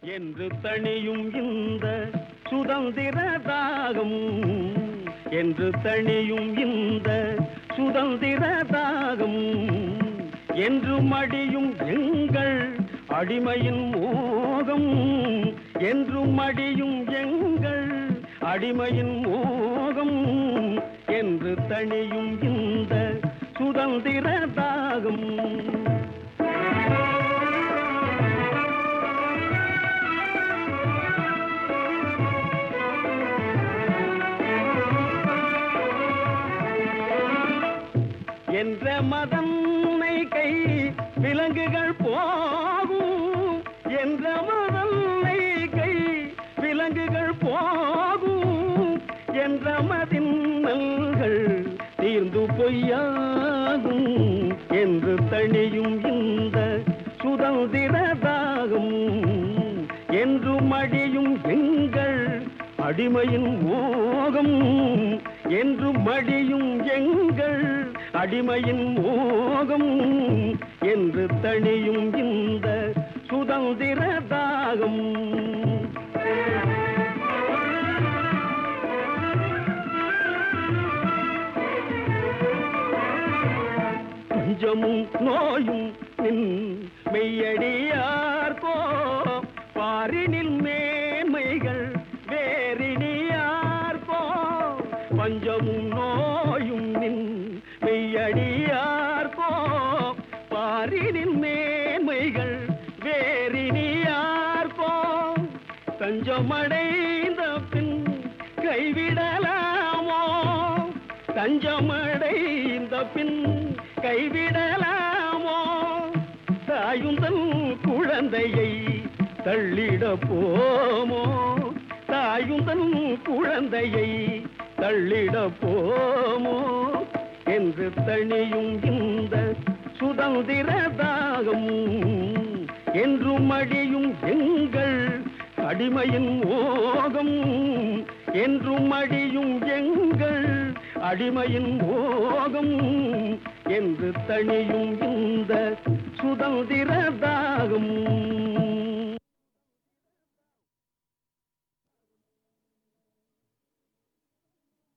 என்று தணியும் இந்த சுதந்திர தாகம் என்று தணியும் இந்த சுதந்திர தாகம் என்று மடியும் எங்கள் அடிமையின் மோகம் என்று மடியும் எங்கள் அடிமையின் மோகம் என்று தணியும் இந்த சுதந்திர தாகம் என்ற மதன்மை கை விலங்குகள் போகும் என்ற மதன்மை கை விலங்குகள் போகும் என்ற மதின்னல்கள் தீர்ந்து பொய்யாகும் என்று தணியும் இந்த சுதந்திர தாகம் என்று மடியும் எங்கள் அடிமையின் மோகம் என்று மடியும் எங்கள் அடிமையின் மோகம் என்று தணியும் இந்த சுதந்திர தாகம் பஞ்சமும் நோயும் நின் மெய்யடியார்கோ பாரினில் மேன்மைகள் வேறினியார்கோ பஞ்சமும் நோயும் நின் மெய்யடியார்கோ பாரினில் மேன்மைகள் வேறினியார்கோ தஞ்சமடைந்த பின் கைவிடலாமோ தஞ்சமடைந்த பின் கைவிடலாமோ தாயுந்தன் குழந்தையை தள்ளிட போமோ தாயுந்தன் குழந்தையை தள்ளிட போமோ என்று தணியும் இந்த சுதந்திர தாகம் என்று மடியும் எங்கள் அடிமையின் மோகம் என்றும் அடியும் எங்கள் அடிமையின் மோகம் என்று தணியும் இந்த சுதந்திர தாகம்